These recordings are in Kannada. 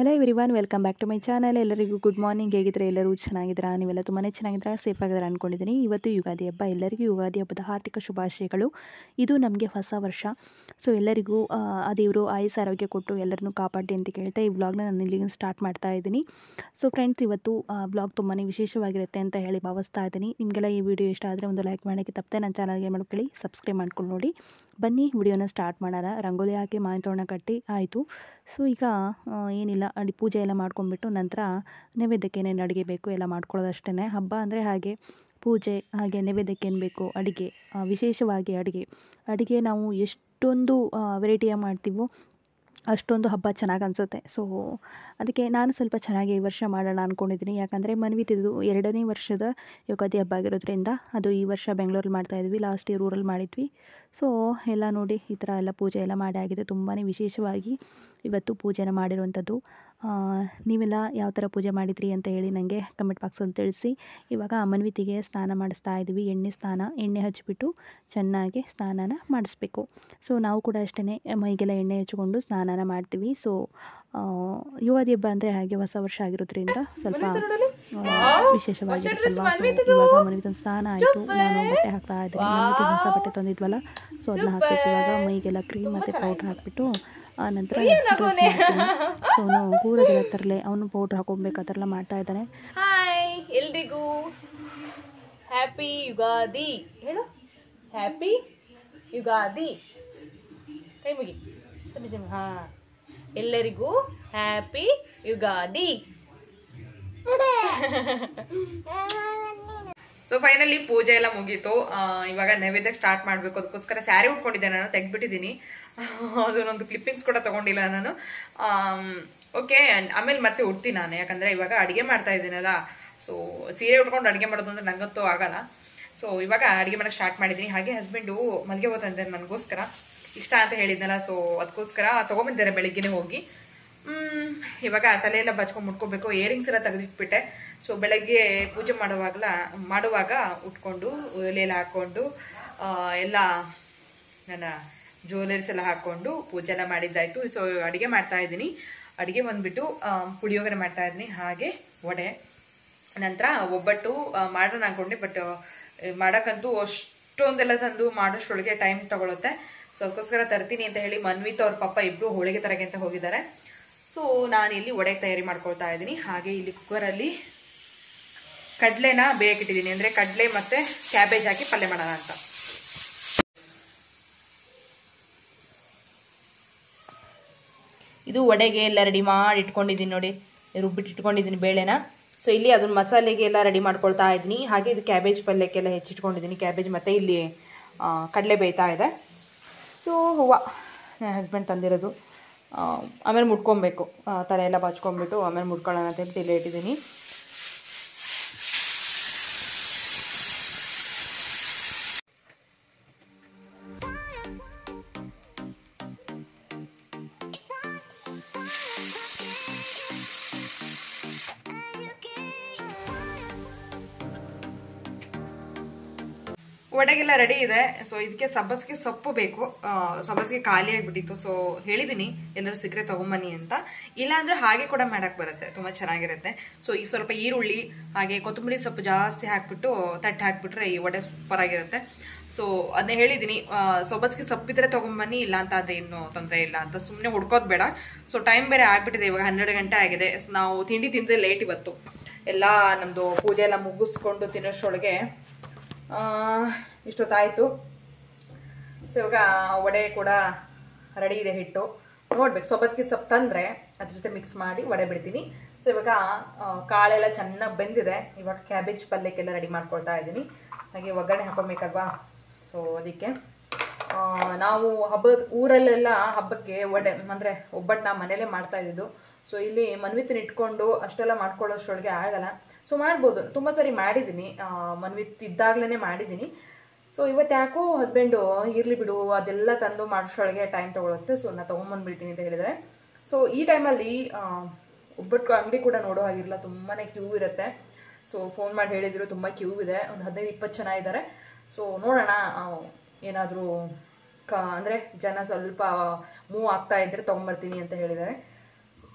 hello everyone welcome back to my channel ಎಲ್ಲರಿಗೂ ಗುಡ್ ಮಾರ್ನಿಂಗ್ ಹೇಗಿದ್ರೆ ಎಲ್ಲರೂ ಚೆನ್ನಾಗಿದ್ದೀರಾ ನೀವೆಲ್ಲ ತುಂಬಾ ಚೆನ್ನಾಗಿದ್ದೀರಾ ಸೇಫ್ ಆಗಿದ್ದೀರಾ ಅಂದ್ಕೊಂಡಿದ್ದೀನಿ ಇವತ್ತು ಯುಗಾದಿ ಹಬ್ಬ ಎಲ್ಲರಿಗೂ ಯುಗಾದಿ ಹಬ್ಬದ ಹಾರ್ದಿಕ ಶುಭಾಶಯಗಳು ಇದು ನಮಗೆ ಹೊಸ ವರ್ಷ ಸೊ ಎಲ್ಲರಿಗೂ ಆ, ಆ ದೇವರು ಆಯುಸ್ ಆರೋಗ್ಯ ಕೊಟ್ಟು ಎಲ್ಲರನ್ನೂ ಕಾಪಾಡಿ ಅಂತ ಕೇಳ್ತಾ ಈ ವ್ಲಾಗ್ನ ನಾನು ಇಲ್ಲಿಗೆ ಸ್ಟಾರ್ಟ್ ಮಾಡ್ತಾ ಇದ್ದೀನಿ ಸೊ ಫ್ರೆಂಡ್ಸ್ ಇವತ್ತು ಬ್ಲಾಗ್ ತುಂಬಾ ವಿಶೇಷವಾಗಿರುತ್ತೆ ಅಂತ ಹೇಳಿ ಭಾವಿಸ್ತಾ ಇದ್ದೀನಿ ನಿಮಗೆಲ್ಲ ಈ ವಿಡಿಯೋ ಇಷ್ಟ ಆದರೆ ಒಂದು ಲೈಕ್ ಮಾಡೋಕ್ಕೆ ತಪ್ಪದೆ ನನ್ನ ಚಾನಲ್ಗೆ ಮಾಡ್ಕೊಳ್ಳಿ ಸಬ್ಸ್ಕ್ರೈಬ್ ಮಾಡ್ಕೊಂಡು ನೋಡಿ ಬನ್ನಿ ವಿಡಿಯೋನ ಸ್ಟಾರ್ಟ್ ಮಾಡೋಣ ರಂಗೋಲಿ ಹಾಕಿ ಮಾವಿನ ತೋರಣ ಕಟ್ಟಿ ಆಯಿತು ಸೊ ಈಗ ಆ, ಏನಿಲ್ಲ ಅಡಿ ಪೂಜೆ ಎಲ್ಲ ಮಾಡ್ಕೊಂಡ್ಬಿಟ್ಟು ನಂತರ ನೈವೇದ್ಯಕ್ಕೆ ಏನೇನು ಅಡುಗೆ ಬೇಕು ಎಲ್ಲ ಮಾಡ್ಕೊಳ್ಳೋದು ಅಷ್ಟೇ ಹಬ್ಬ ಅಂದರೆ ಹಾಗೆ ಪೂಜೆ ಹಾಗೆ ನೈವೇದ್ಯಕ್ಕೆ ಏನು ಬೇಕು ಅಡುಗೆ ಆ, ವಿಶೇಷವಾಗಿ ಅಡುಗೆ ಅಡುಗೆ ನಾವು ಎಷ್ಟೊಂದು ವೆರೈಟಿಯ ಮಾಡ್ತೀವೋ ಅಷ್ಟೊಂದು ಹಬ್ಬ ಚೆನ್ನಾಗಿ ಅನಿಸುತ್ತೆ ಸೊ ಅದಕ್ಕೆ ನಾನು ಸ್ವಲ್ಪ ಚೆನ್ನಾಗಿ ಈ ವರ್ಷ ಮಾಡೋಣ ಅಂದ್ಕೊಂಡಿದ್ದೀನಿ ಯಾಕಂದರೆ ಮನ್ವಿತಿದ್ದು ಎರಡನೇ ವರ್ಷದ ಯುಗಾದಿ ಹಬ್ಬ ಆಗಿರೋದ್ರಿಂದ ಅದು ಈ ವರ್ಷ ಬೆಂಗಳೂರಲ್ಲಿ ಮಾಡ್ತಾ ಇದ್ವಿ ಲಾಸ್ಟ್ ಇಯರ್ ಊರಲ್ಲಿ ಮಾಡಿದ್ವಿ ಸೊ ಎಲ್ಲ ನೋಡಿ ಈ ಥರ ಎಲ್ಲ ಪೂಜೆ ಎಲ್ಲ ಮಾಡಿ ಆಗಿದೆ ತುಂಬಾ ವಿಶೇಷವಾಗಿ ಇವತ್ತು ಪೂಜೆನ ಮಾಡಿರುವಂಥದ್ದು ಆ, ನೀವೆಲ್ಲ ಯಾವ ಥರ ಪೂಜೆ ಮಾಡಿದ್ರಿ ಅಂತ ಹೇಳಿ ನನಗೆ ಕಮೆಂಟ್ ಬಾಕ್ಸಲ್ಲಿ ತಿಳಿಸಿ ಇವಾಗ ಮನ್ವಿತಿಗೆ ಸ್ನಾನ ಮಾಡಿಸ್ತಾ ಇದ್ವಿ ಎಣ್ಣೆ ಸ್ನಾನ ಎಣ್ಣೆ ಹಚ್ಚಿಬಿಟ್ಟು ಚೆನ್ನಾಗಿ ಸ್ನಾನನ ಮಾಡಿಸ್ಬೇಕು ಸೊ ನಾವು ಕೂಡ ಅಷ್ಟೇ ಮೈಗೆಲ್ಲ ಎಣ್ಣೆ ಹಚ್ಕೊಂಡು ಸ್ನಾನನ ಮಾಡ್ತೀವಿ ಸೊ ಯುಗಾದಿ ಹಬ್ಬ ಅಂದರೆ ಹಾಗೆ ಹೊಸ ವರ್ಷ ಆಗಿರೋದ್ರಿಂದ ಸ್ವಲ್ಪ ಆ, ವಿಶೇಷವಾಗಿರುತ್ತಲ್ವಾ ಸೊ ಇವಾಗ ಮನ್ವಿತನ ಸ್ನಾನ ಆಯಿತು ನಾನು ಬಟ್ಟೆ ಹಾಕ್ತಾ ಇದ್ದೀನಿ ಮನ್ವಿತಿಗೆ ಹೊಸ ಬಟ್ಟೆ ತಂದಿದ್ವಲ್ಲ ಸೊ ಅದನ್ನ ಹಾಕ್ಬೇಕು ಇವಾಗ ಮೈಗೆಲ್ಲ ಕ್ರೀಮ್ ಮತ್ತು ಪೌಡ್ರ್ ಹಾಕ್ಬಿಟ್ಟು ಆ ನಂತರ ಡ್ರೆಸ್ ಮಾಡ್ತೀನಿ ಸೊ ಅವನು ಕೂರದೆಲ್ಲ ತರಲೆ ಅವನು ಪೌಡ್ರ್ ಹಾಕೊಬೇಕು ಆ ಥರ ಎಲ್ಲ ಮಾಡ್ತಾ ಇದ್ದಾನೆ ಹಾಯ್ ಎಲ್ರಿಗೂ ಹ್ಯಾಪಿ ಯುಗಾದಿ ಹೇಳು ಹ್ಯಾಪಿ ಯುಗಾದಿ ಕೈ ಮುಗಿ ಸಮ ಸಮ ಹಾ ಎಲ್ಲರಿಗೂ ಹ್ಯಾಪಿ ಯುಗಾದಿ ಸೊ ಫೈನಲಿ ಪೂಜೆ ಎಲ್ಲ ಮುಗೀತು ಆ, ಇವಾಗ ನೈವೇದ್ಯ ಸ್ಟಾರ್ಟ್ ಮಾಡಬೇಕು ಅದಕ್ಕೋಸ್ಕರ ಸ್ಯಾರಿ ಉಟ್ಕೊಂಡಿದ್ದೆ ನಾನು ತೆಗ್ದ್ಬಿಟ್ಟಿದ್ದೀನಿ ಅದನ್ನೊಂದು ಕ್ಲಿಪ್ಪಿಂಗ್ಸ್ ಕೂಡ ತಗೊಂಡಿಲ್ಲ ನಾನು ಓಕೆ ಆಮೇಲೆ ಮತ್ತೆ ಉಡ್ತೀನಿ ನಾನು ಯಾಕಂದರೆ ಇವಾಗ ಅಡುಗೆ ಮಾಡ್ತಾ ಇದ್ದೀನಲ್ಲ ಸೊ ಸೀರೆ ಉಟ್ಕೊಂಡು ಅಡುಗೆ ಮಾಡೋದು ಅಂದ್ರೆ ನಂಗಂತೂ ಆಗಲ್ಲ ಸೊ ಇವಾಗ ಅಡುಗೆ ಮಾಡೋಕ್ಕೆ ಸ್ಟಾರ್ಟ್ ಮಾಡಿದ್ದೀನಿ ಹಾಗೆ ಹಸ್ಬೆಂಡು ಮಲ್ಲಿಗೆ ಹೂ ತಂದಿದ್ದಾರೆ ನನಗೋಸ್ಕರ ಇಷ್ಟ ಅಂತ ಹೇಳಿದ್ನಲ್ಲ ಸೊ ಅದಕ್ಕೋಸ್ಕರ ತೊಗೊಂಬಂದಿದ್ದಾರೆ ಬೆಳಿಗ್ಗೆನೇ ಹೋಗಿ ಮ್, ಇವಾಗ ತಲೆ ಎಲ್ಲ ಬಚ್ಕೊಂಡು ಮುಟ್ಕೋಬೇಕು ಇಯರಿಂಗ್ಸ್ ಎಲ್ಲ ತೆಗೆದಿಟ್ಬಿಟ್ಟೆ ಸೊ ಬೆಳಗ್ಗೆ ಪೂಜೆ ಮಾಡುವಾಗಲ ಮಾಡುವಾಗ ಉಟ್ಕೊಂಡು ಎಲೆಲ್ಲ ಹಾಕ್ಕೊಂಡು ಆ, ಎಲ್ಲ ನನ್ನ ಜ್ಯುವೆಲರೀಸ್ ಎಲ್ಲ ಹಾಕ್ಕೊಂಡು ಪೂಜೆ ಎಲ್ಲ ಮಾಡಿದ್ದಾಯಿತು ಸೊ ಅಡುಗೆ ಮಾಡ್ತಾ ಇದ್ದೀನಿ ಅಡುಗೆ ಬಂದ್ಬಿಟ್ಟು ಆ, ಪುಳಿಯೋಗರೆ ಮಾಡ್ತಾ ಇದ್ದೀನಿ ಹಾಗೆ ವಡೆ ನಂತರ ಒಬ್ಬಟ್ಟು ಆ, ಮಾಡೋಣ ಅನ್ಕೊಂಡೆ ಬಟ್ ಮಾಡೋಕ್ಕಂತೂ ಅಷ್ಟೊಂದೆಲ್ಲ ತಂದು ಮಾಡೋಷ್ಟರೊಳಗೆ ಟೈಮ್ ತಗೊಳುತ್ತೆ ಸೊ ಅದಕ್ಕೋಸ್ಕರ ತರ್ತೀನಿ ಅಂತ ಹೇಳಿ ಮನ್ವಿತ್ ಅವ್ರ ಪಪ್ಪ ಇಬ್ಬರು ಹೋಳಿಗೆ ತರಗೆ ಅಂತ ಹೋಗಿದ್ದಾರೆ ಸೊ ನಾನು ಇಲ್ಲಿ ಒಡೆಗೆ ತಯಾರಿ ಮಾಡ್ಕೊಳ್ತಾ ಇದ್ದೀನಿ ಹಾಗೆ ಇಲ್ಲಿ ಕುಕ್ಕರಲ್ಲಿ ಕಡಲೆನ ಬೇಯಕ್ಕಿಟ್ಟಿದ್ದೀನಿ ಅಂದರೆ ಕಡಲೆ ಮತ್ತು ಕ್ಯಾಬೇಜ್ ಹಾಕಿ ಪಲ್ಯ ಮಾಡೋಣ ಅಂತ ಇದು ವಡೆಗೆ ಎಲ್ಲ ರೆಡಿ ಮಾಡಿ ಇಟ್ಕೊಂಡಿದ್ದೀನಿ ನೋಡಿ ರುಬ್ಬಿಟ್ಟು ಇಟ್ಕೊಂಡಿದ್ದೀನಿ ಬೇಳೆನ ಸೊ ಇಲ್ಲಿ ಅದನ್ನ ಮಸಾಲೆಗೆ ಎಲ್ಲ ರೆಡಿ ಮಾಡ್ಕೊಳ್ತಾ ಇದ್ದೀನಿ ಹಾಗೆ ಇದು ಕ್ಯಾಬೇಜ್ ಪಲ್ಯಕ್ಕೆಲ್ಲ ಹೆಚ್ಚಿಟ್ಕೊಂಡಿದ್ದೀನಿ ಕ್ಯಾಬೇಜ್ ಮತ್ತು ಇಲ್ಲಿ ಆ, ಕಡಲೆ ಬೇಯ್ತಾ ಇದೆ ಸೊ ಹೂವು ನನ್ನ ಹಸ್ಬೆಂಡ್ ತಂದಿರೋದು ಆ, ಆಮೇಲೆ ಮುಟ್ಕೊಬೇಕು ಆ, ತಲೆ ಎಲ್ಲ ಬಚ್ಕೊಂಡ್ಬಿಟ್ಟು ಆಮೇಲೆ ಮುಟ್ಕೊಳ್ಳೋಣ ಅಂತ ಹೇಳಿ ಇಲ್ಲೇ ಇಟ್ಟಿದ್ದೀನಿ ವಡೆಗೆಲ್ಲ ರೆಡಿ ಇದೆ ಸೊ ಇದಕ್ಕೆ ಸಬ್ಬಸಿಗೆ ಸೊಪ್ಪು ಬೇಕು ಆ, ಸಬ್ಬಸಿಗೆ ಖಾಲಿ ಆಗಿಬಿಟ್ಟಿತ್ತು ಸೊ ಹೇಳಿದ್ದೀನಿ ಎಲ್ಲರೂ ಸಿಕ್ಕರೆ ತೊಗೊಂಬನ್ನಿ ಅಂತ ಇಲ್ಲಾಂದ್ರೆ ಹಾಗೆ ಕೂಡ ಮಾಡಕ್ಕೆ ಬರುತ್ತೆ ತುಂಬ ಚೆನ್ನಾಗಿರುತ್ತೆ ಸೊ ಈ ಸ್ವಲ್ಪ ಈರುಳ್ಳಿ ಹಾಗೆ ಕೊತ್ತಂಬರಿ ಸೊಪ್ಪು ಜಾಸ್ತಿ ಹಾಕ್ಬಿಟ್ಟು ತಟ್ಟೆ ಹಾಕ್ಬಿಟ್ರೆ ಈ ವಡೆ ಸೂಪರ್ ಆಗಿರುತ್ತೆ ಸೊ ಅದನ್ನೇ ಹೇಳಿದ್ದೀನಿ ಆ, ಸೊಬಸ್ಗೆ ಸೊಪ್ಪಿದ್ರೆ ತೊಗೊಂಬನ್ನಿ ಇಲ್ಲ ಅಂತ ಅದೇ ಏನು ತೊಂದರೆ ಇಲ್ಲ ಅಂತ ಸುಮ್ಮನೆ ಹುಡ್ಕೋದು ಬೇಡ ಸೊ ಟೈಮ್ ಬೇರೆ ಆಗ್ಬಿಟ್ಟಿದೆ ಇವಾಗ ಹನ್ನೆರಡು ಗಂಟೆ ಆಗಿದೆ ನಾವು ತಿಂಡಿ ತಿಂದರೆ ಲೇಟ್ ಇವತ್ತು ಎಲ್ಲ ನಮ್ಮದು ಪೂಜೆ ಎಲ್ಲ ಮುಗಿಸ್ಕೊಂಡು ತಿನ್ನೋಷ್ಟರೊಳಗೆ ಆ, ಇಷ್ಟೊತ್ತಾಯಿತು ಸೊ ಇವಾಗ ವಡೆ ಕೂಡ ರೆಡಿ ಇದೆ ಹಿಟ್ಟು ನೋಡ್ಬೇಕು ಸೊಬಸ್ಗೆ ಸೊಪ್ಪು ತಂದರೆ ಅದ್ರ ಜೊತೆ ಮಿಕ್ಸ್ ಮಾಡಿ ವಡೆ ಬಿಡ್ತೀನಿ ಸೊ ಇವಾಗ ಆ, ಕಾಳೆಲ್ಲ ಚೆನ್ನಾಗಿ ಬೆಂದಿದೆ ಇವಾಗ ಕ್ಯಾಬೇಜ್ ಪಲ್ಯಕ್ಕೆಲ್ಲ ರೆಡಿ ಮಾಡ್ಕೊಳ್ತಾ ಇದ್ದೀನಿ ಹಾಗೆ ಒಗ್ಗರಣೆ ಹಾಕೊಬೇಕಲ್ವಾ ಸೊ ಅದಕ್ಕೆ ಆ, ನಾವು ಹಬ್ಬದ ಊರಲ್ಲೆಲ್ಲ ಹಬ್ಬಕ್ಕೆ ವಡೆ ಅಂದರೆ ಒಬ್ಬಟ್ಟು ನಾವು ಮನೇಲೇ ಮಾಡ್ತಾ ಇದ್ದಿದ್ದು ಸೊ ಇಲ್ಲಿ ಮನ್ವಿತನ ಇಟ್ಕೊಂಡು ಅಷ್ಟೆಲ್ಲ ಮಾಡ್ಕೊಳ್ಳೋಷ್ರೊಳಗೆ ಆಗಲ್ಲ ಸೊ ಮಾಡ್ಬೋದು ತುಂಬ ಸರಿ ಮಾಡಿದ್ದೀನಿ ಆ, ಮನ್ವಿತ್ ಇದ್ದಾಗಲೇ ಮಾಡಿದ್ದೀನಿ ಸೊ ಇವತ್ತು ಯಾಕೋ ಹಸ್ಬೆಂಡು ಇರಲಿ ಬಿಡು ಅದೆಲ್ಲ ತಂದು ಮಾಡೋಷ್ರೊಳಗೆ ಟೈಮ್ ತೊಗೊಳುತ್ತೆ ಸೊ ನಾನು ತೊಗೊಂಬಂದ್ಬಿಡ್ತೀನಿ ಅಂತ ಹೇಳಿದರೆ ಸೊ ಈ ಟೈಮಲ್ಲಿ ಒಬ್ಬಟ್ಟು ಅಂಗಡಿ ಕೂಡ ನೋಡೋ ಹಾಗಿರಲ್ಲ ತುಂಬಾ ಕ್ಯೂ ಇರುತ್ತೆ ಸೊ ಫೋನ್ ಮಾಡಿ ಹೇಳಿದ್ರು ತುಂಬ ಕ್ಯೂ ಇದೆ ಒಂದು ಹದಿನೈದು ಇಪ್ಪತ್ತು ಜನ ಇದ್ದಾರೆ ಸೊ ನೋಡೋಣ ಏನಾದರೂ ಕ ಅಂದರೆ ಜನ ಸ್ವಲ್ಪ ಮೂವ್ ಆಗ್ತಾ ಇದ್ದರೆ ತೊಗೊಂಬರ್ತೀನಿ ಅಂತ ಹೇಳಿದ್ದಾರೆ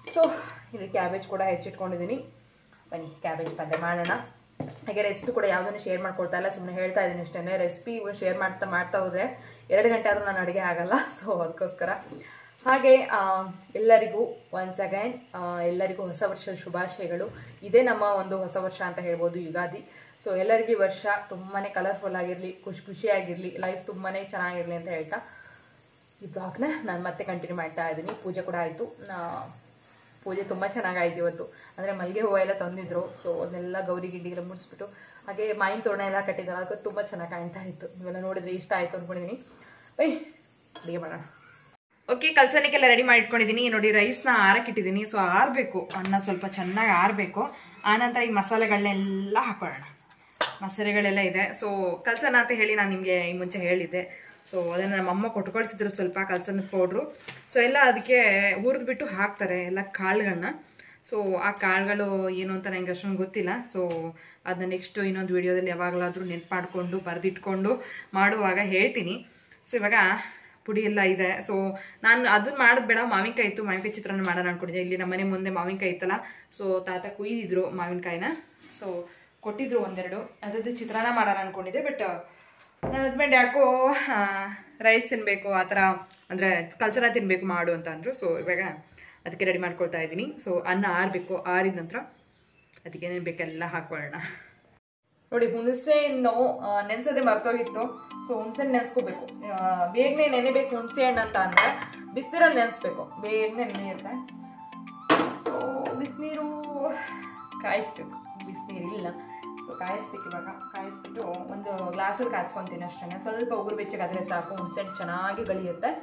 ಸೊ ಇದು ಕ್ಯಾಬೇಜ್ ಕೂಡ ಹೆಚ್ಚಿಟ್ಕೊಂಡಿದ್ದೀನಿ ಬನ್ನಿ ಕ್ಯಾಬೇಜ್ ಪಲ್ಯ ಮಾಡೋಣ ಹಾಗೆ ರೆಸಿಪಿ ಕೂಡ ಯಾವುದನ್ನು ಶೇರ್ ಮಾಡ್ಕೊಳ್ತಾ ಇಲ್ಲ ಸುಮ್ಮನೆ ಹೇಳ್ತಾ ಇದ್ದೀನಿ ಅಷ್ಟೇ ರೆಸಿಪಿ ಶೇರ್ ಮಾಡ್ತಾ ಮಾಡ್ತಾ ಹೋದರೆ ಎರಡು ಗಂಟೆ ಆದರೂ ನಾನು ಅಡುಗೆ ಆಗಲ್ಲ ಸೊ ಅದಕ್ಕೋಸ್ಕರ ಹಾಗೆ ಆ, ಎಲ್ಲರಿಗೂ ಒನ್ಸ್ ಅಗೈನ್ ಎಲ್ಲರಿಗೂ ಹೊಸ ವರ್ಷದ ಶುಭಾಶಯಗಳು ಇದೇ ನಮ್ಮ ಒಂದು ಹೊಸ ವರ್ಷ ಅಂತ ಹೇಳ್ಬೋದು ಯುಗಾದಿ ಸೊ ಎಲ್ಲರಿಗೂ ಈ ವರ್ಷ ತುಂಬಾ ಕಲರ್ಫುಲ್ ಆಗಿರಲಿ ಖುಷಿ ಖುಷಿಯಾಗಿರಲಿ ಲೈಫ್ ತುಂಬಾ ಚೆನ್ನಾಗಿರಲಿ ಅಂತ ಹೇಳ್ತಾ ಈ ಬ್ಲಾಗ್ನ ನಾನು ಮತ್ತೆ ಕಂಟಿನ್ಯೂ ಮಾಡ್ತಾ ಇದ್ದೀನಿ ಪೂಜೆ ಕೂಡ ಆಯಿತು ಪೂಜೆ ತುಂಬ ಚೆನ್ನಾಗಾಯ್ತು ಇವತ್ತು ಅಂದರೆ ಮಲ್ಲಿಗೆ ಹೂವು ಎಲ್ಲ ತಂದಿದ್ರು ಸೊ ಅದನ್ನೆಲ್ಲ ಗೌರಿ ಗಿಡ್ಡಿಗೆಲ್ಲ ಮುಡಿಸ್ಬಿಟ್ಟು ಹಾಗೆ ಮಾವಿನ ತೋರಣ ಎಲ್ಲ ಕಟ್ಟಿದ್ರು ಅದಕ್ಕೆ ತುಂಬ ಚೆನ್ನಾಗಿ ಕಾಣ್ತಾ ಇತ್ತು ನೀವೆಲ್ಲ ನೋಡಿದ್ರೆ ಇಷ್ಟ ಆಯಿತು ಅಂದ್ಕೊಂಡಿದ್ದೀನಿ ಬೈ ಅಡುಗೆ ಮಾಡೋಣ ಓಕೆ ಕಲ್ಸನಿಗೆಲ್ಲ ರೆಡಿ ಮಾಡಿ ಇಟ್ಕೊಂಡಿದ್ದೀನಿ ನೋಡಿ ರೈಸ್ನ ಆರಕ್ಕಿಟ್ಟಿದ್ದೀನಿ ಸೊ ಆರಬೇಕು ಅನ್ನ ಸ್ವಲ್ಪ ಚೆನ್ನಾಗಿ ಆರಬೇಕು ಆನಂತರ ಈ ಮಸಾಲೆಗಳನ್ನೆಲ್ಲ ಹಾಕೊಳ್ಳೋಣ ಮಸಾಲೆಗಳೆಲ್ಲ ಇದೆ ಸೊ ಕಲ್ಸನ ಅಂತ ಹೇಳಿ ನಾನು ನಿಮಗೆ ಈ ಮುಂಚೆ ಹೇಳಿದ್ದೆ ಸೊ ಅದನ್ನು ನಮ್ಮಮ್ಮ ಕೊಟ್ಕೊಳ್ಸಿದ್ರು ಸ್ವಲ್ಪ ಕಲ್ಸನದ ಪೌಡ್ರು ಸೊ ಎಲ್ಲ ಅದಕ್ಕೆ ಹುರಿದ್ಬಿಟ್ಟು ಹಾಕ್ತಾರೆ ಎಲ್ಲ ಕಾಳುಗಳನ್ನ ಸೊ ಆ ಕಾಳುಗಳು ಏನು ಅಂತ ನನಗೆ ಅಷ್ಟೊಂದು ಗೊತ್ತಿಲ್ಲ ಸೊ ಅದನ್ನ ನೆಕ್ಸ್ಟು ಇನ್ನೊಂದು ವಿಡಿಯೋದಲ್ಲಿ ಯಾವಾಗಲಾದರೂ ನೆನ್ಪು ಮಾಡಿಕೊಂಡು ಬರೆದಿಟ್ಕೊಂಡು ಮಾಡುವಾಗ ಹೇಳ್ತೀನಿ ಸೊ ಇವಾಗ ಪುಡಿ ಎಲ್ಲ ಇದೆ ಸೊ ನಾನು ಅದನ್ನ ಮಾಡೋದು ಬೇಡ ಮಾವಿನಕಾಯಿ ಇತ್ತು ಮಾವಿನಕಾಯಿ ಚಿತ್ರಾನ್ನ ಮಾಡೋಣ ಅನ್ಕೊಂಡಿದ್ದೆ ಇಲ್ಲಿ ನಮ್ಮ ಮನೆ ಮುಂದೆ ಮಾವಿನಕಾಯಿ ಇತ್ತಲ್ಲ ಸೊ ತಾತ ಕುಯ್ದಿದ್ರು ಮಾವಿನಕಾಯಿನ ಸೊ ಕೊಟ್ಟಿದ್ರು ಒಂದೆರಡು ಅದ್ರದ್ದು ಚಿತ್ರಾನ್ನ ಮಾಡೋಣ ಅನ್ಕೊಂಡಿದ್ದೆ ಬಟ್ ನನ್ನ ಹಸ್ಬೆಂಡ್ ಯಾಕೋ ರೈಸ್ ತಿನ್ನಬೇಕು ಆ ಥರ ಅಂದರೆ ಕಲ್ಸನ ತಿನ್ನಬೇಕು ಮಾಡು ಅಂತ ಅಂದರು ಸೊ ಇವಾಗ ಅದಕ್ಕೆ ರೆಡಿ ಮಾಡ್ಕೊಳ್ತಾ ಇದ್ದೀನಿ ಸೊ ಅನ್ನ ಆರಬೇಕು ಆರಿದ ನಂತರ ಅದಕ್ಕೆ ಏನೇನು ಬೇಕೆಲ್ಲ ಹಾಕ್ಕೊಳ್ಳೋಣ ನೋಡಿ ಹುಣಸೆ ಹಣ್ಣು ಆ, ನೆನ್ಸೋದೇ ಮರ್ತೋಗಿತ್ತು ಸೊ ಹುಣಸೆ ಹಣ್ಣು ನೆನೆಸ್ಕೋಬೇಕು ಬೇಗನೆ ನೆನೆಬೇಕು ಹುಣಸೆ ಹಣ್ಣು ಅಂತ ಅಂದರೆ ಬಿಸಿನೀರಲ್ಲಿ ನೆನೆಸ್ಬೇಕು ಬೇಗನೆ ನೆನೆಯುತ್ತೆ ಸೊ ಬಿಸಿನೀರು ಕಾಯಿಸ್ಬೇಕು ಬಿಸಿನೀರು ಇಲ್ಲ ಸೊ ಕಾಯಿಸ್ಬೇಕು ಇವಾಗ ಕಾಯಿಸ್ಬಿಟ್ಟು ಒಂದು ಗ್ಲಾಸಲ್ಲಿ ಕಾಯಿಸ್ಕೊತೀನಿ ಅಷ್ಟೇ ಸ್ವಲ್ಪ ಉಗುರು ಬೆಚ್ಚಗಾದರೆ ಸಾಕು ಹುಣಸೆ ಹಣ್ಣು ಚೆನ್ನಾಗಿ ಗಳಿಯುತ್ತೆ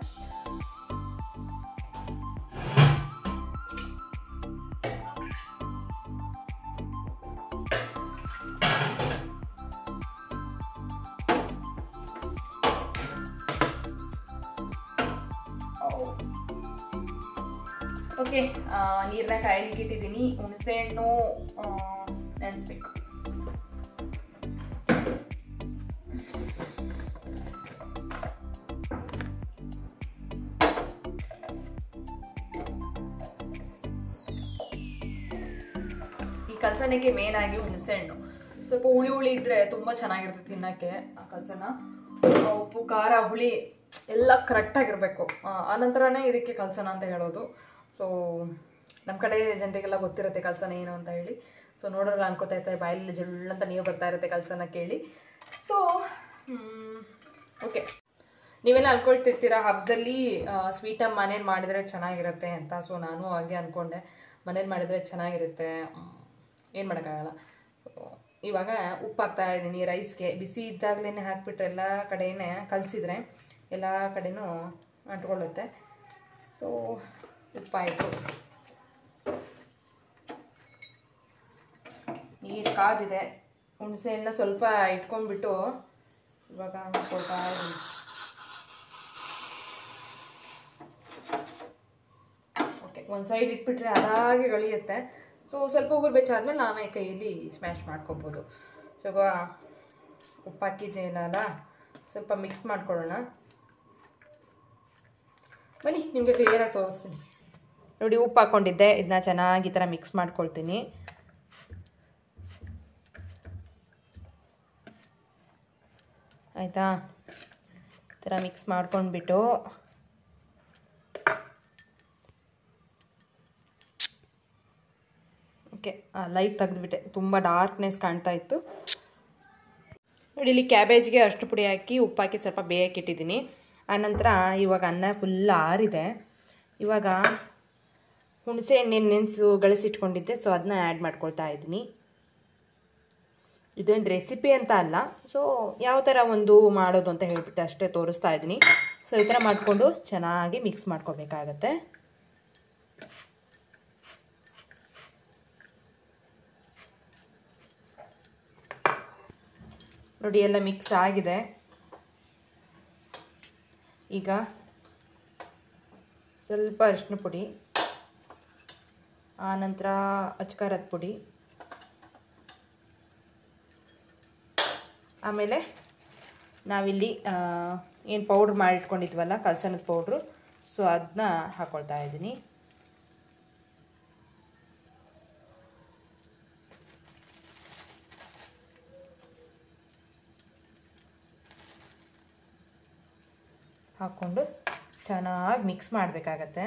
ಓಕೆ ನೀರನ್ನ ಕಾಯಲಿಕ್ಕೆ ಇಟ್ಟಿದ್ದೀನಿ ಹುಣಸೆ ಹಣ್ಣು ನೆನೆಸ್ಬೇಕು ಈ ಕಲ್ಸನಕ್ಕೆ ಮೇನ್ ಆಗಿ ಹುಣಸೆ ಹಣ್ಣು ಸ್ವಲ್ಪ ಹುಳಿ ಹುಳಿ ಇದ್ರೆ ತುಂಬಾ ಚೆನ್ನಾಗಿರುತ್ತೆ ತಿನ್ನಕ್ಕೆ ಆ ಕಲ್ಸನ ಆ ಉಪ್ಪು ಖಾರ ಹುಳಿ ಎಲ್ಲ ಕರೆಕ್ಟಾಗಿರ್ಬೇಕು ಆನಂತರನೇ ಇದಕ್ಕೆ ಕಲ್ಸನ ಅಂತ ಹೇಳೋದು ಸೊ ನಮ್ಮ ಕಡೆ ಜನರಿಗೆಲ್ಲ ಗೊತ್ತಿರುತ್ತೆ ಕಲ್ಸನ ಏನು ಅಂತ ಹೇಳಿ ಸೊ ನೋಡೋಲ್ಲ ಅನ್ಕೋತಾ ಇರ್ತಾರೆ ಬಾಯಲ್ಲಿ ಜಳ್ಳಂತ ನೀರು ಬರ್ತಾ ಇರುತ್ತೆ ಕಲ್ಸನ ಕೇಳಿ ಸೊ ಓಕೆ ನೀವೆಲ್ಲ ಅನ್ಕೊಳ್ತಿರ್ತೀರ ಹಬ್ಬದಲ್ಲಿ ಸ್ವೀಟನ್ನು ಮನೇಲಿ ಮಾಡಿದರೆ ಚೆನ್ನಾಗಿರುತ್ತೆ ಅಂತ ಸೊ ನಾನು ಹಾಗೆ ಅಂದ್ಕೊಂಡೆ ಮನೇಲಿ ಮಾಡಿದರೆ ಚೆನ್ನಾಗಿರುತ್ತೆ ಏನು ಮಾಡೋಕ್ಕಾಗಲ್ಲ ಸೊ ಇವಾಗ ಉಪ್ಪು ಹಾಕ್ತಾ ಇದ್ದೀನಿ ರೈಸ್ಗೆ ಬಿಸಿ ಇದ್ದಾಗಲೇ ಹಾಕ್ಬಿಟ್ರೆ ಎಲ್ಲ ಕಡೆನೇ ಕಲಸಿದ್ರೆ ಎಲ್ಲ ಕಡೆನೂ ಅಂಟ್ಕೊಳ್ಳುತ್ತೆ ಸೊ ಉಪ್ಪಾಯಿತು ನೀರು ಕಾದಿದೆ ಹುಣಸೆ ಹಣ್ಣು ಸ್ವಲ್ಪ ಇಟ್ಕೊಂಡ್ಬಿಟ್ಟು ಇವಾಗ ಹಾಕ್ಕೊಳ್ತಾ ಇದ್ದೀನಿ ಓಕೆ ಒಂದು ಸೈಡ್ ಇಟ್ಬಿಟ್ರೆ ಅದಾಗೆ ಗಳಿಯುತ್ತೆ ಸೊ ಸ್ವಲ್ಪ ಉಗುರು ಬೆಚ್ಚಾದ್ಮೇಲೆ ನಾವೇ ಕೈಯಲ್ಲಿ ಸ್ಮ್ಯಾಶ್ ಮಾಡ್ಕೊಬೋದು ಸೊ ಇವಾಗ ಉಪ್ಪು ಹಾಕಿದ್ದೀನಲ್ಲ ಸ್ವಲ್ಪ ಮಿಕ್ಸ್ ಮಾಡ್ಕೊಳ್ಳೋಣ ಬನ್ನಿ ನಿಮಗೆ ಕ್ಲಿಯರಾಗಿ ತೋರಿಸ್ತೀನಿ ನೋಡಿ ಉಪ್ಪು ಹಾಕ್ಕೊಂಡಿದ್ದೆ ಇದನ್ನ ಚೆನ್ನಾಗಿ ಈ ಥರ ಮಿಕ್ಸ್ ಮಾಡ್ಕೊಳ್ತೀನಿ ಆಯಿತಾ ಈ ಥರ ಮಿಕ್ಸ್ ಮಾಡ್ಕೊಂಡ್ಬಿಟ್ಟು ಓಕೆ ಲೈಟ್ ತೆಗೆದುಬಿಟ್ಟೆ ತುಂಬ ಡಾರ್ಕ್ನೆಸ್ ಕಾಣ್ತಾ ಇತ್ತು ನೋಡಿ ಇಲ್ಲಿ ಕ್ಯಾಬೇಜ್ಗೆ ಅಷ್ಟು ಪುಡಿ ಹಾಕಿ ಉಪ್ಪು ಹಾಕಿ ಸ್ವಲ್ಪ ಬೇಯಕ್ಕೆ ಇಟ್ಟಿದ್ದೀನಿ ಆನಂತರ ಇವಾಗ ಅನ್ನ ಫುಲ್ ಆರಿದೆ ಇವಾಗ ಹುಣಸೆ ಹಣ್ಣಿನ ನೆನೆಸು ಗಳಿಸಿಟ್ಕೊಂಡಿದ್ದೆ ಸೊ ಅದನ್ನ ಆ್ಯಡ್ ಮಾಡ್ಕೊಳ್ತಾ ಇದ್ದೀನಿ ಇದೊಂದು ರೆಸಿಪಿ ಅಂತ ಅಲ್ಲ ಸೊ ಯಾವ ಥರ ಒಂದು ಮಾಡೋದು ಅಂತ ಹೇಳ್ಬಿಟ್ಟು ಅಷ್ಟೇ ತೋರಿಸ್ತಾ ಇದ್ದೀನಿ ಸೊ ಈ ಥರ ಮಾಡಿಕೊಂಡು ಚೆನ್ನಾಗಿ ಮಿಕ್ಸ್ ಮಾಡ್ಕೋಬೇಕಾಗತ್ತೆ ನೋಡಿ ಎಲ್ಲ ಮಿಕ್ಸ್ ಆಗಿದೆ ಈಗ ಸ್ವಲ್ಪ ಅರಿಶಿನ ಪುಡಿ ಆನಂತರ ಅಚ್ಕಾರದ ಪುಡಿ ಆಮೇಲೆ ನಾವಿಲ್ಲಿ ಏನು ಪೌಡ್ರ್ ಮಾಡಿಟ್ಕೊಂಡಿದ್ವಲ್ಲ ಕಲ್ಸನದ ಪೌಡ್ರು ಸೊ ಅದನ್ನ ಹಾಕ್ಕೊಳ್ತಾ ಇದ್ದೀನಿ ಹಾಕ್ಕೊಂಡು ಚೆನ್ನಾಗಿ ಮಿಕ್ಸ್ ಮಾಡಬೇಕಾಗತ್ತೆ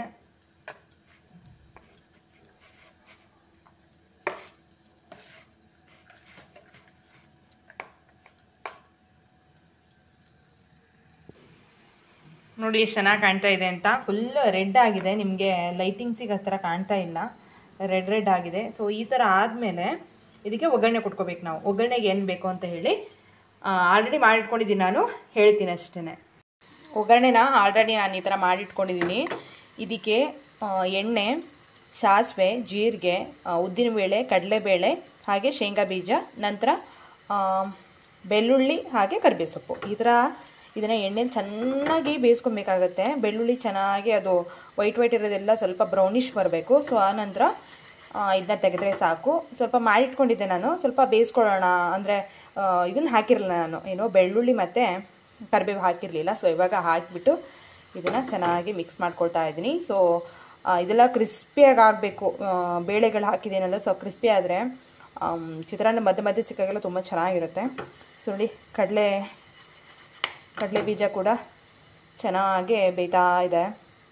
ನೋಡಿ ಎಷ್ಟು ಚೆನ್ನಾಗಿ ಕಾಣ್ತಾ ಇದೆ ಅಂತ ಫುಲ್ ರೆಡ್ ಆಗಿದೆ ನಿಮಗೆ ಲೈಟಿಂಗ್ಸಿಗೆ ಅಷ್ಟು ಥರ ಕಾಣ್ತಾ ಇಲ್ಲ ರೆಡ್ ರೆಡ್ ಆಗಿದೆ ಸೊ ಈ ಥರ ಆದಮೇಲೆ ಇದಕ್ಕೆ ಒಗ್ಗರಣೆ ಕೊಟ್ಕೋಬೇಕು ನಾವು ಒಗ್ಗರಣೆಗೆ ಏನು ಬೇಕು ಅಂತ ಹೇಳಿ ಆಲ್ರೆಡಿ ಮಾಡಿಟ್ಕೊಂಡಿದ್ದೀನಿ ನಾನು ಹೇಳ್ತೀನಿ ಅಷ್ಟೇ ಒಗ್ಗರಣೆನ ಆಲ್ರೆಡಿ ನಾನು ಈ ಥರ ಮಾಡಿಟ್ಕೊಂಡಿದ್ದೀನಿ ಇದಕ್ಕೆ ಆ, ಎಣ್ಣೆ ಸಾಸಿವೆ ಜೀರಿಗೆ ಆ, ಉದ್ದಿನಬೇಳೆ ಕಡಲೆಬೇಳೆ ಹಾಗೆ ಶೇಂಗಾ ಬೀಜ ನಂತರ ಆ, ಬೆಳ್ಳುಳ್ಳಿ ಹಾಗೆ ಕರಿಬೇವು ಸೊಪ್ಪು ಈ ಥರ ಇದನ್ನು ಎಣ್ಣೆಲಿ ಚೆನ್ನಾಗಿ ಬೇಯಿಸ್ಕೊಬೇಕಾಗತ್ತೆ ಬೆಳ್ಳುಳ್ಳಿ ಚೆನ್ನಾಗಿ ಅದು ವೈಟ್ ವೈಟ್ ಇರೋದೆಲ್ಲ ಸ್ವಲ್ಪ ಬ್ರೌನಿಷ್ ಬರಬೇಕು ಸೊ ಆ ನಂತರ ಇದನ್ನ ತೆಗೆದ್ರೆ ಸಾಕು ಸ್ವಲ್ಪ ಮಾಡಿಟ್ಕೊಂಡಿದ್ದೆ ನಾನು ಸ್ವಲ್ಪ ಬೇಯಿಸ್ಕೊಳ್ಳೋಣ ಅಂದರೆ ಇದನ್ನು ಹಾಕಿರಲಿಲ್ಲ ನಾನು ಏನು ಬೆಳ್ಳುಳ್ಳಿ ಮತ್ತು ಕರಿಬೇವು ಹಾಕಿರಲಿಲ್ಲ ಸೊ ಇವಾಗ ಹಾಕಿಬಿಟ್ಟು ಇದನ್ನು ಚೆನ್ನಾಗಿ ಮಿಕ್ಸ್ ಮಾಡ್ಕೊಳ್ತಾ ಇದ್ದೀನಿ ಸೊ ಇದೆಲ್ಲ ಕ್ರಿಸ್ಪಿಯಾಗಿ ಆಗಬೇಕು ಬೇಳೆಗಳು ಹಾಕಿದ್ದೀನಲ್ಲ ಸೊ ಕ್ರಿಸ್ಪಿ ಆದರೆ ಚಿತ್ರಾನ್ನ ಮಧ್ಯೆ ಮಧ್ಯೆ ಸಿಕ್ಕಾಗೆಲ್ಲ ತುಂಬ ಚೆನ್ನಾಗಿರುತ್ತೆ ಸೊ ನೋಡಿ ಕಡಲೆ ಕಡಲೆ ಬೀಜ ಕೂಡ ಚೆನ್ನಾಗಿ ಬೇಯ್ತಾ ಇದೆ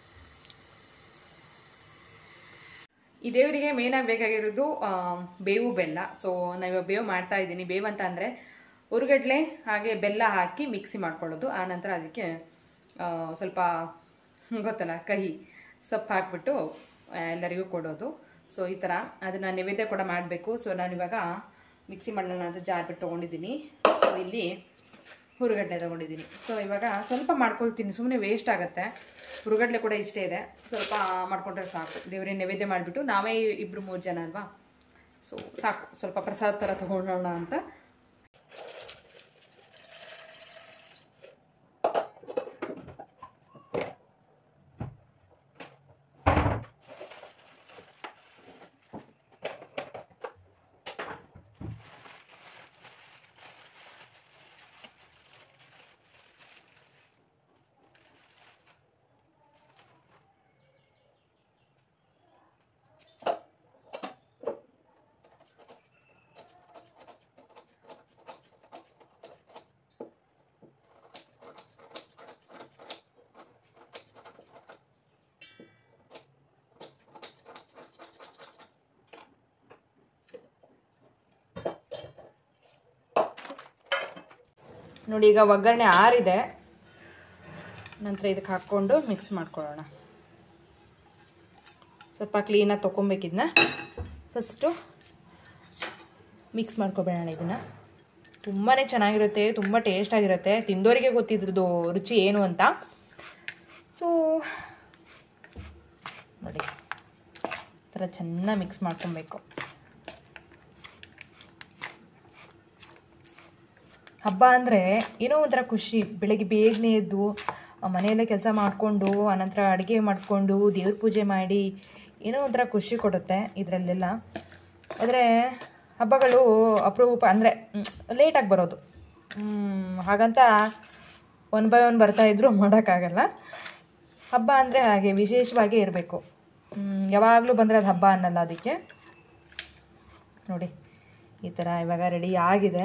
ಈ ದೇವರಿಗೆ ಮೇನಾಗಿ ಬೇಕಾಗಿರೋದು ಆ, ಬೇವು ಬೆಲ್ಲ ಸೊ ನಾವು ಬೇವು ಮಾಡ್ತಾ ಇದ್ದೀನಿ ಬೇವು ಅಂತ ಅಂದರೆ ಉರುಗಡ್ಲೆ ಹಾಗೆ ಬೆಲ್ಲ ಹಾಕಿ ಮಿಕ್ಸಿ ಮಾಡ್ಕೊಳ್ಳೋದು ಆ ನಂತರ ಅದಕ್ಕೆ ಆ, ಸ್ವಲ್ಪ ಗೊತ್ತಲ್ಲ ಕಹಿ ಸೊಪ್ಪು ಹಾಕ್ಬಿಟ್ಟು ಆ, ಎಲ್ಲರಿಗೂ ಕೊಡೋದು ಸೊ ಈ ಥರ ಅದನ್ನು ನೈವೇದ್ಯ ಕೂಡ ಮಾಡಬೇಕು ಸೊ ನಾನಿವಾಗ ಮಿಕ್ಸಿ ಮಾಡೋಣ ಅಂತ ಜಾರ್ ಬಿಟ್ಟು ತೊಗೊಂಡಿದ್ದೀನಿ ಸೊ ಇಲ್ಲಿ ಹುರುಗಡ್ಲೆ ತೊಗೊಂಡಿದ್ದೀನಿ ಸೊ ಇವಾಗ ಸ್ವಲ್ಪ ಮಾಡ್ಕೊಳ್ತೀನಿ ಸುಮ್ಮನೆ ವೇಸ್ಟ್ ಆಗುತ್ತೆ ಹುರುಗಡ್ಲೆ ಕೂಡ ಇಷ್ಟೇ ಇದೆ ಸ್ವಲ್ಪ ಮಾಡ್ಕೊಂಡ್ರೆ ಸಾಕು ದೇವರೇ ನೈವೇದ್ಯ ಮಾಡಿಬಿಟ್ಟು ನಾವೇ ಇಬ್ಬರು ಮೂರು ಜನ ಅಲ್ವಾ ಸೊ ಸಾಕು ಸ್ವಲ್ಪ ಪ್ರಸಾದ ಥರ ತೊಗೊಳ್ಳೋಣ ಅಂತ ನೋಡಿ ಈಗ ಒಗ್ಗರಣೆ ಆರಿದೆ ನಂತರ ಇದಕ್ಕೆ ಹಾಕ್ಕೊಂಡು ಮಿಕ್ಸ್ ಮಾಡ್ಕೊಳ್ಳೋಣ ಸ್ವಲ್ಪ ಕ್ಲೀನಾಗಿ ತೊಗೊಬೇಕಿದ್ನ ಫಸ್ಟು ಮಿಕ್ಸ್ ಮಾಡ್ಕೊಬೇಡ ಇದನ್ನು ತುಂಬಾ ಚೆನ್ನಾಗಿರುತ್ತೆ ತುಂಬ ಟೇಸ್ಟಾಗಿರುತ್ತೆ ತಿಂದೋರಿಗೆ ಗೊತ್ತಿದ್ರದ್ದು ರುಚಿ ಏನು ಅಂತ ಸೊ ನೋಡಿ ಈ ಥರ ಚೆನ್ನಾಗಿ ಮಿಕ್ಸ್ ಮಾಡ್ಕೊಬೇಕು ಹಬ್ಬ ಅಂದರೆ ಏನೋ ಒಂಥರ ಖುಷಿ ಬೆಳಗ್ಗೆ ಬೇಗನೆ ಎದ್ದು ಆ, ಮನೆಯಲ್ಲೇ ಕೆಲಸ ಮಾಡಿಕೊಂಡು ಆನಂತರ ಅಡುಗೆ ಮಾಡಿಕೊಂಡು ದೇವ್ರ ಪೂಜೆ ಮಾಡಿ ಏನೋ ಒಂಥರ ಖುಷಿ ಕೊಡುತ್ತೆ ಇದರಲ್ಲೆಲ್ಲ ಆದರೆ ಹಬ್ಬಗಳು ಅಪರೂಪ ಅಂದರೆ ಲೇಟಾಗಿ ಬರೋದು ಹ್ಮ್, ಹಾಗಂತ ಒನ್ ಬೈ ಒನ್ ಬರ್ತಾಯಿದ್ರು ಮಾಡೋಕ್ಕಾಗಲ್ಲ ಹಬ್ಬ ಅಂದರೆ ಹಾಗೆ ವಿಶೇಷವಾಗಿ ಇರಬೇಕು ಯಾವಾಗಲೂ ಬಂದರೆ ಅದು ಹಬ್ಬ ಅನ್ನಲ್ಲ ಅದಕ್ಕೆ ನೋಡಿ ಈ ಥರ ಇವಾಗ ರೆಡಿ ಆಗಿದೆ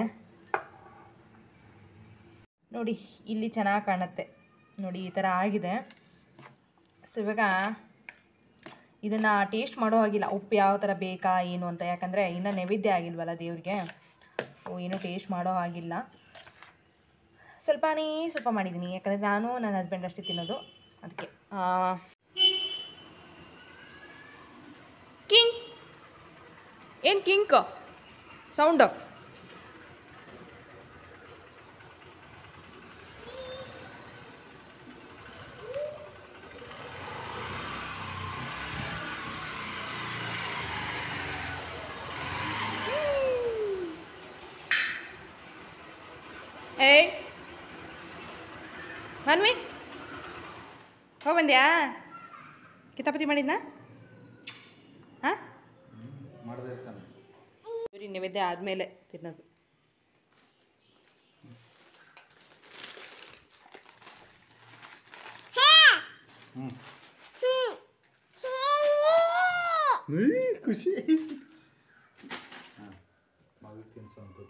ನೋಡಿ ಇಲ್ಲಿ ಚೆನ್ನಾಗಿ ಕಾಣುತ್ತೆ ನೋಡಿ ಈ ಥರ ಆಗಿದೆ ಸೊ ಇವಾಗ ಇದನ್ನು ಟೇಸ್ಟ್ ಮಾಡೋ ಹಾಗಿಲ್ಲ ಉಪ್ಪು ಯಾವ ಥರ ಬೇಕಾ ಏನು ಅಂತ ಯಾಕಂದರೆ ಇನ್ನೂ ನೈವೇದ್ಯ ಆಗಿಲ್ವಲ್ಲ ದೇವ್ರಿಗೆ ಸೊ ಏನೂ ಟೇಸ್ಟ್ ಮಾಡೋ ಹಾಗಿಲ್ಲ ಸ್ವಲ್ಪನೇ ಸ್ವಲ್ಪ ಮಾಡಿದ್ದೀನಿ ಯಾಕಂದರೆ ನಾನು ನನ್ನ ಹಸ್ಬೆಂಡ್ ಅಷ್ಟೇ ತಿನ್ನೋದು ಅದಕ್ಕೆ ಕಿಂಗ್ ಏನು ಕಿಂಕ್ ಸೌಂಡು ಏಯ್ ಮನ್ವಿ ಹೋಗಿ ಬಂದ್ಯಾ ಕಿತಾಪತಿ ಮಾಡಿದ್ನಾ ಹಾಂ ಮಾಡದೇ ಇರ್ತಾನೆ ಬರೀ ನೈವೇದ್ಯ ಆದಮೇಲೆ ತಿನ್ನೋದು ಉಯ್, ಖುಷಿ ಹಾಂ ಮಗು ತಿನ್ಸೋಂಥದ್ದು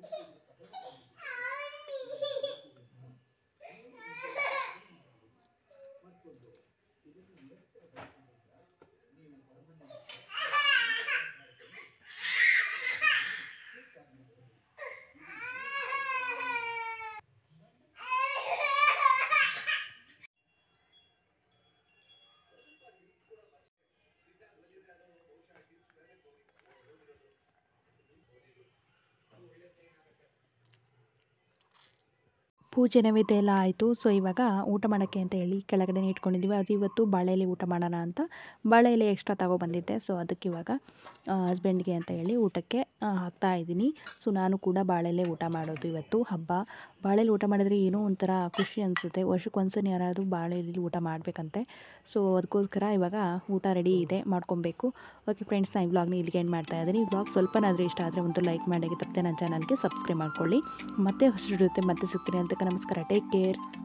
ಪೂಜೆ ನೈವೇದ್ಯ ಎಲ್ಲ ಆಯಿತು ಸೊ ಇವಾಗ ಊಟ ಮಾಡೋಕ್ಕೆ ಅಂತ ಹೇಳಿ ಕೆಳಗಡೆ ಇಟ್ಕೊಂಡಿದ್ದೀವಿ ಅದು ಇವತ್ತು ಬಾಳೆ ಎಲೆ ಊಟ ಮಾಡೋಣ ಅಂತ ಬಾಳೆ ಎಲೆ ಎಕ್ಸ್ಟ್ರಾ ತಗೊಬಂದಿದ್ದೆ ಸೊ ಅದಕ್ಕೆ ಇವಾಗ ಹಸ್ಬೆಂಡ್ಗೆ ಅಂತ ಹೇಳಿ ಊಟಕ್ಕೆ ಆ, ಹಾಕ್ತಾ ಇದ್ದೀನಿ ಸೊ ನಾನು ಕೂಡ ಬಾಳೆ ಎಲೆ ಊಟ ಮಾಡೋದು ಇವತ್ತು ಹಬ್ಬ ಬಾಳೆ ಎಲೆ ಊಟ ಮಾಡಿದ್ರೆ ಏನೋ ಒಂಥರ ಖುಷಿ ಅನಿಸುತ್ತೆ ವರ್ಷಕ್ಕೆ ಒಂದ್ಸಲ ಯಾರಾದರೂ ಬಾಳೆ ಎಲೆಲಿ ಊಟ ಮಾಡಬೇಕಂತೆ ಸೊ ಅದಕ್ಕೋಸ್ಕರ ಇವಾಗ ಊಟ ರೆಡಿ ಇದೆ ಮಾಡ್ಕೊಬೇಕು ಓಕೆ ಫ್ರೆಂಡ್ಸ್ ನಾನು ಈ ವ್ಲಾಗ್ನ ಇಲ್ಲಿಗೆ ಎಂಡ್ ಮಾಡ್ತಾ ಇದ್ದೀನಿ ಈ ವ್ಲಾಗ್ ಸ್ವಲ್ಪನಾದರೂ ಇಷ್ಟ ಆದರೆ ಒಂದು ಲೈಕ್ ಮಾಡಿ ತಪ್ಪದೆ ನನ್ನ ಚಾನಲ್ಗೆ ಸಬ್ಸ್ಕ್ರೈಬ್ ಮಾಡ್ಕೊಳ್ಳಿ ಮತ್ತೆ ಹೊಸ ಜೊತೆ ಮತ್ತೆ ಸಿಗ್ತೀನಿ ಅಂತ ನಮಸ್ಕಾರ ಟೇಕ್ ಕೇರ್